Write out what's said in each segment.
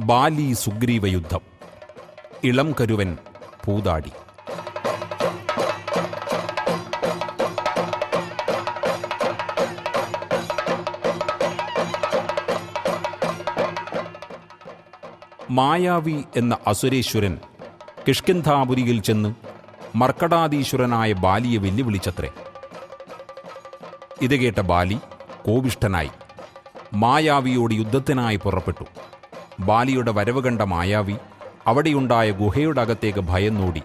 ബാലി സുഗ്രീവ യുദ്ധം ഇളം കരുവൻ പൂതാടി മായാവി എന്ന അസുരേശ്വരൻ കിഷ്കിന്ധാപുരിയിൽ ചെന്ന് മർക്കടാദീശ്വരനായ ബാലിയെ വെല്ലുവിളിച്ചത്രേ ഇത് കേട്ട ബാലി കോപിഷ്ഠനായി മായാവിയോട് യുദ്ധത്തിനായി പുറപ്പെട്ടു ബാലിയുടെ വരവ് കണ്ട മായാവി അവിടെയുണ്ടായ ഗുഹയുടെ അകത്തേക്ക് ഭയന്നോടി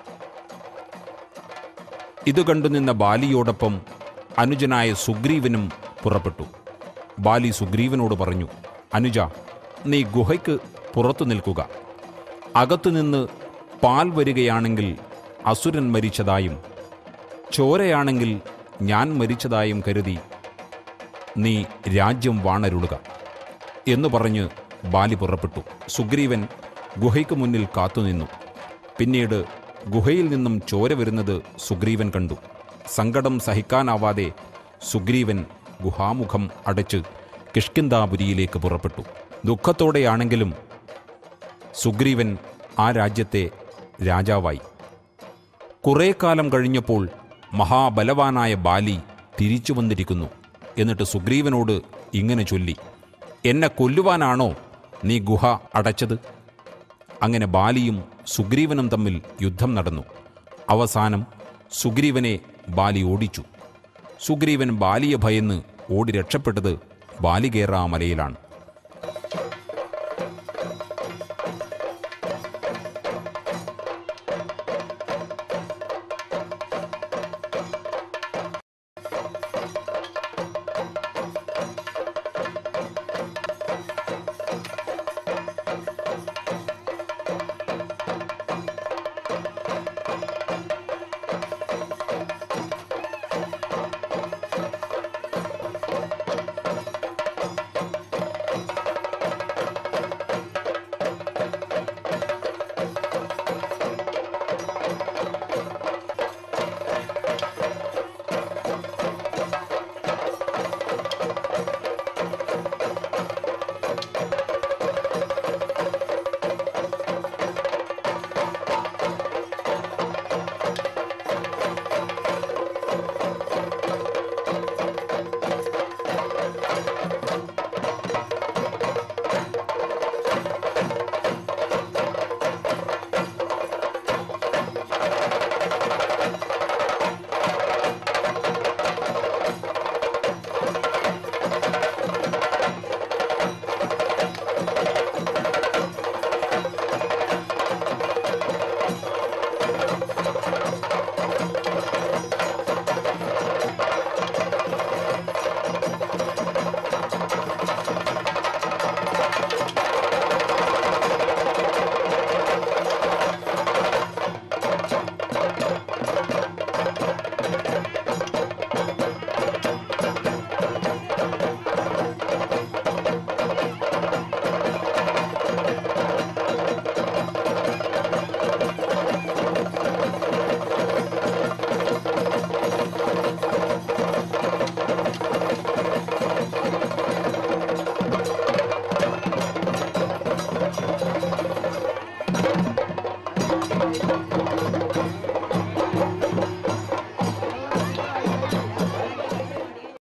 ഇത് കണ്ടുനിന്ന ബാലിയോടൊപ്പം അനുജനായ സുഗ്രീവനും പുറപ്പെട്ടു ബാലി സുഗ്രീവനോട് പറഞ്ഞു അനുജ നീ ഗുഹയ്ക്ക് പുറത്തു നിൽക്കുക അകത്തുനിന്ന് പാൽ വരികയാണെങ്കിൽ അസുരൻ മരിച്ചതായും ചോരയാണെങ്കിൽ ഞാൻ മരിച്ചതായും കരുതി നീ രാജ്യം വാണരുളുക എന്നു പറഞ്ഞ് ബാലി പുറപ്പെട്ടു സുഗ്രീവൻ ഗുഹയ്ക്ക് മുന്നിൽ കാത്തുനിന്നു പിന്നീട് ഗുഹയിൽ നിന്നും ചോര വരുന്നത് സുഗ്രീവൻ കണ്ടു സങ്കടം സഹിക്കാനാവാതെ സുഗ്രീവൻ ഗുഹാമുഖം അടച്ച് കിഷ്കിന്താപുരിയിലേക്ക് പുറപ്പെട്ടു ദുഃഖത്തോടെയാണെങ്കിലും സുഗ്രീവൻ ആ രാജ്യത്തെ രാജാവായി കുറേ കാലം കഴിഞ്ഞപ്പോൾ മഹാബലവാനായ ബാലി തിരിച്ചു വന്നിരിക്കുന്നു എന്നിട്ട് സുഗ്രീവനോട് ഇങ്ങനെ ചൊല്ലി എന്നെ കൊല്ലുവാനാണോ നീ ഗുഹ അടച്ചത് അങ്ങനെ ബാലിയും സുഗ്രീവനും തമ്മിൽ യുദ്ധം നടന്നു അവസാനം സുഗ്രീവനെ ബാലി ഓടിച്ചു സുഗ്രീവൻ ബാലിയെ ഭയന്ന് ഓടി രക്ഷപ്പെട്ടത് ബാലികേറാ മലയിലാണ്